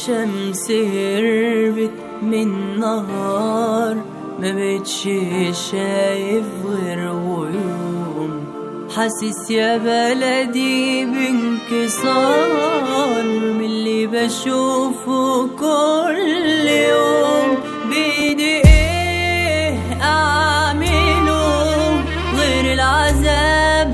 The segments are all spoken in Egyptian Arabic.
الشمس هربت من نهار ما بقتش شايف غير غيوم حاسس يا بلدي بانكسار من اللي بشوفه كل يوم بإيدي ايه اعمله غير العذاب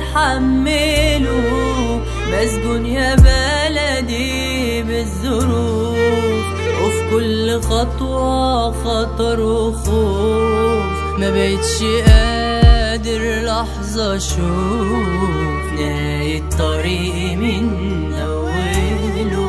بتحمله مسجون يا بلدي بالظروف وفي كل خطوة خطر وخوف ما بقتش قادر لحظة أشوف نهاية طريقي من أوله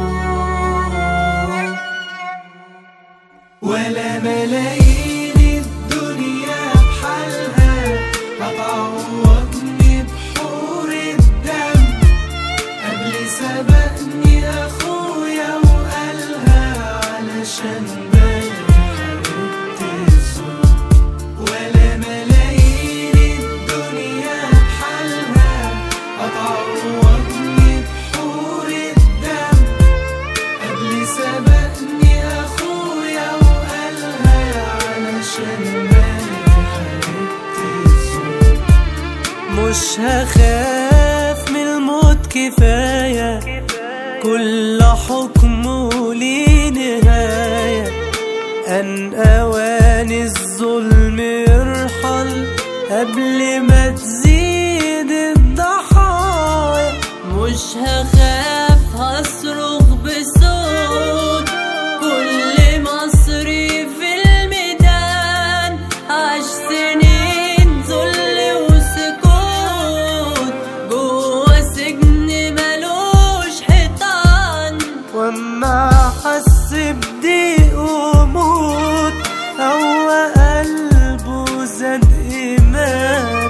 ولا ملايين الدنيا بحالها هتعوضني بحور الدم قبل سبقني اخويا وقالها علشان بالي حبيبت الظلم ولا ملايين الدنيا بحالها هتعوضني بحور الدم قبل سبقني اخويا وقالها علشان بالي حبيبت الظلم مش هخاف من الموت كفاية كل حكمه ليه نهاية أن أواني الظلم يرحل قبل ما تزيد الضحايا مش هخاف هصرخ بصوت كل مصري في الميدان عاش سنين ذل وسكوت جوا سجن ملوش حيطان واما حس بضيق وموت هو قلبه زاد ايمان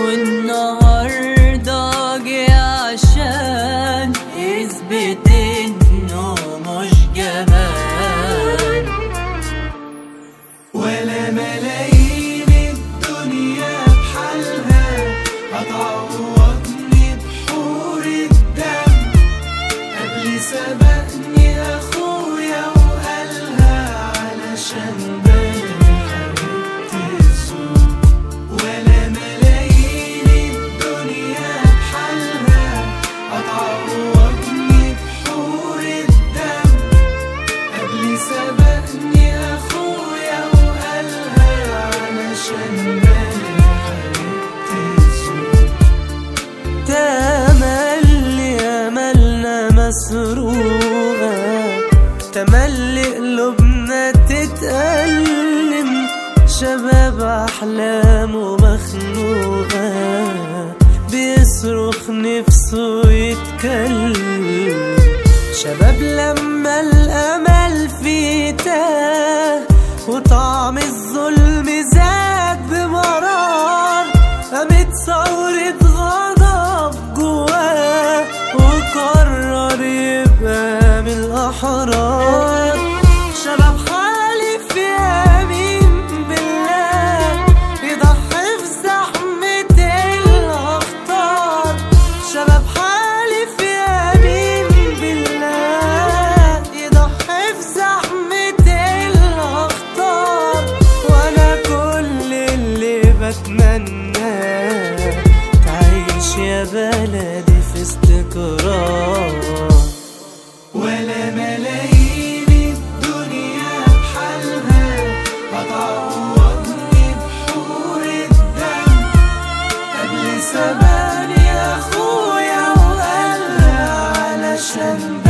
والنهارده جه عشان يثبت انه مش جبان ولا ملايين الدنيا بحالها هتعوضني بحور الدم قبل سبقني اخويا وقالها علشان بالي حبيبت الظلم ولا ملايين الدنيا بحالها هتعوضني بحور الدم قبل سبقني اخويا وقالها علشان بالي حبيبت الظلم تملي املنا مسروقه تملي قلوبنا تتألم شباب احلامه مخنوقه بيصرخ نفسه يتكلم شباب لما الامل فيه تاه وطعم الظلم زاد بمرار قامت ثورة غضب جواه وقرر يبقى من الأحرار شباب حالف يمين بالله يضحي في زحمة الأخطار شباب حالف يمين بالله يضحي في زحمة الأخطار وأنا كل اللي بتمناه تعيش يا بلدي في استقرار ولا ملايين الدنيا بحالها هتعوضني بحور الدم قبل سباني اخويا وقالها علشان